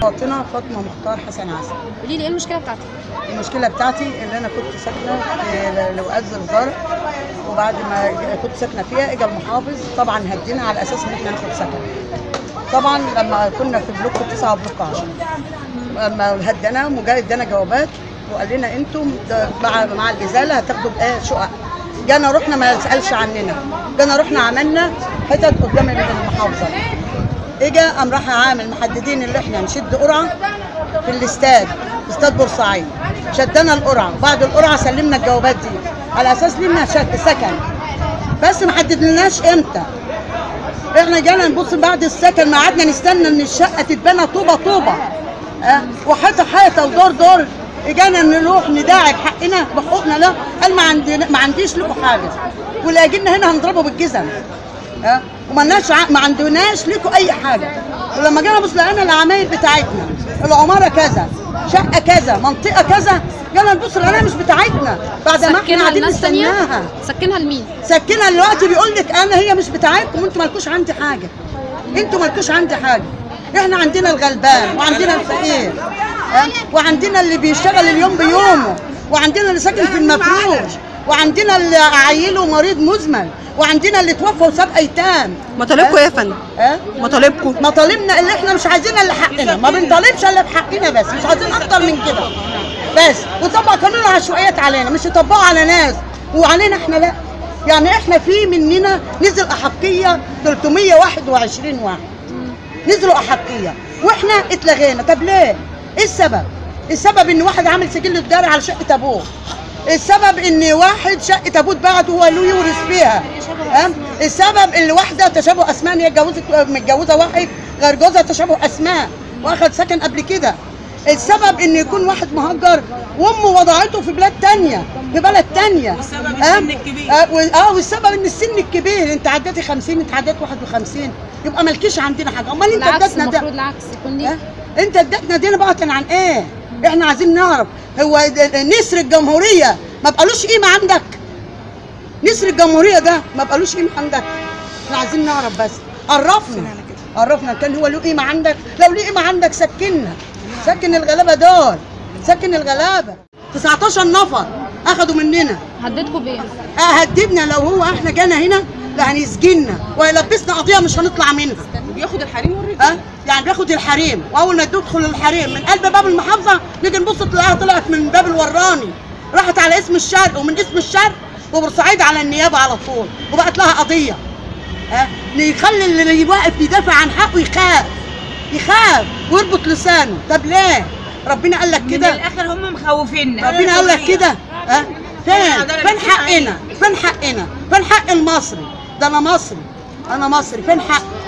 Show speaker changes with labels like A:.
A: مواطنه فاطمه مختار حسن عسل
B: قولي لي ايه المشكله بتاعتك
A: المشكله بتاعتي اللي انا كنت ساكنه في لوقات زرزار وبعد ما كنت ساكنه فيها اجى المحافظ طبعا هدينا على اساس ان احنا ناخد سكن طبعا لما كنا في بلوك 9 وبلوك 10 لما هدنا وجاي ادانا جوابات وقال لنا انتم ده مع مع الازاله هتاخدوا بقى شقق جانا رحنا ما سالش عننا جانا رحنا عملنا حتت قدام المحافظه اجا قام راح عامل محددين اللي احنا نشد قرعه في الاستاد استاد بورسعيد شدنا القرعه بعد القرعه سلمنا الجوابات دي على اساس لنا شد سكن بس ما حددناش امتى احنا جانا نبص بعد السكن ما قعدنا نستنى ان الشقه تتبنى طوبه طوبه اه وحيطه حيطه ودور دور جانا نروح نداعي بحقنا بحقوقنا لا قال ما عندنا ما عنديش لكم حاجه واللي جينا هنا هنضربه بالجزم ها ومالناش ع... ما عندناش لكم اي حاجه ولما جينا نبص لقينا العماير بتاعتنا العماره كذا شقه كذا منطقه كذا جينا نبص لقيناها مش بتاعتنا بعد ما احنا
B: سكنها
A: قاعدين
B: لناس تانية
A: نستناها
B: سكنها لمين
A: سكنها دلوقتي بيقول لك انا هي مش بتاعتكم وانتوا مالكوش عندي حاجه انتوا مالكوش عندي حاجه احنا عندنا الغلبان وعندنا الفقير ها؟ وعندنا اللي بيشتغل اليوم بيومه وعندنا اللي ساكن في المفروش وعندنا اللي عيله مريض مزمن وعندنا اللي توفى وساب ايتام
C: مطالبكم ايه يا فندم؟
A: ها
C: مطالبكم
A: مطالبنا اللي احنا مش عايزين اللي حقنا ما بنطالبش الا بحقنا بس مش عايزين اكتر من كده بس وطبق قانون العشوائيات علينا مش يطبقوا على ناس وعلينا احنا لا يعني احنا في مننا نزل احقيه 321 واحد نزلوا احقيه واحنا اتلغينا طب ليه؟ ايه السبب؟ السبب ان واحد عامل سجل تجاري على شقه ابوه السبب ان واحد شقه ابوه اتباعت وهو له يورث فيها ها؟ السبب ان واحده تشابه اسماء إن هي اتجوزت متجوزه واحد غير جوزها تشابه اسماء واخد سكن قبل كده السبب ان يكون واحد مهجر وامه وضعته في بلاد تانية في بلد تانية
D: والسبب
A: ها؟
D: السن الكبير.
A: اه و- اه والسبب ان السن الكبير انت عديتي 50 انت عديت 51 يبقى مالكيش عندنا حاجه امال انت
B: العكس
A: اديتنا ده
B: المفروض العكس يكون
A: ها؟
B: ليه
A: انت اديتنا دينا بقى عن ايه؟ احنا عايزين نعرف هو د- نسر الجمهوريه ما بقالوش قيمه عندك؟ نسر الجمهوريه ده ما بقالوش قيمه عندك؟ احنا عايزين نعرف بس عرفنا عرفنا كان هو له قيمه عندك؟ لو له قيمه عندك سكننا سكن الغلابه دول سكن الغلابه 19 نفر اخدوا مننا
B: هددكم بايه
A: اه هددنا لو هو احنا جانا هنا لا هيسجننا وهيلبسنا قضيه مش هنطلع منها
D: بياخد الحريم والرجال
A: ها يعني بياخد الحريم واول ما تدخل الحريم من قلب باب المحافظه نيجي نبص تلاقيها طلعت من باب الوراني راحت على اسم الشرق ومن اسم الشرق وبورسعيد على النيابه على طول وبقت لها قضيه ها يخلي اللي واقف يدافع عن حقه يخاف يخاف ويربط لسانه طب ليه ربنا قال لك
D: من
A: كده
D: الاخر هم مخوفيننا
A: ربنا قال لك كده ها فين
D: العدالة
A: فين
D: الاجتماعية.
A: حقنا فين حقنا فين حق المصري ده انا مصري انا مصري فين حق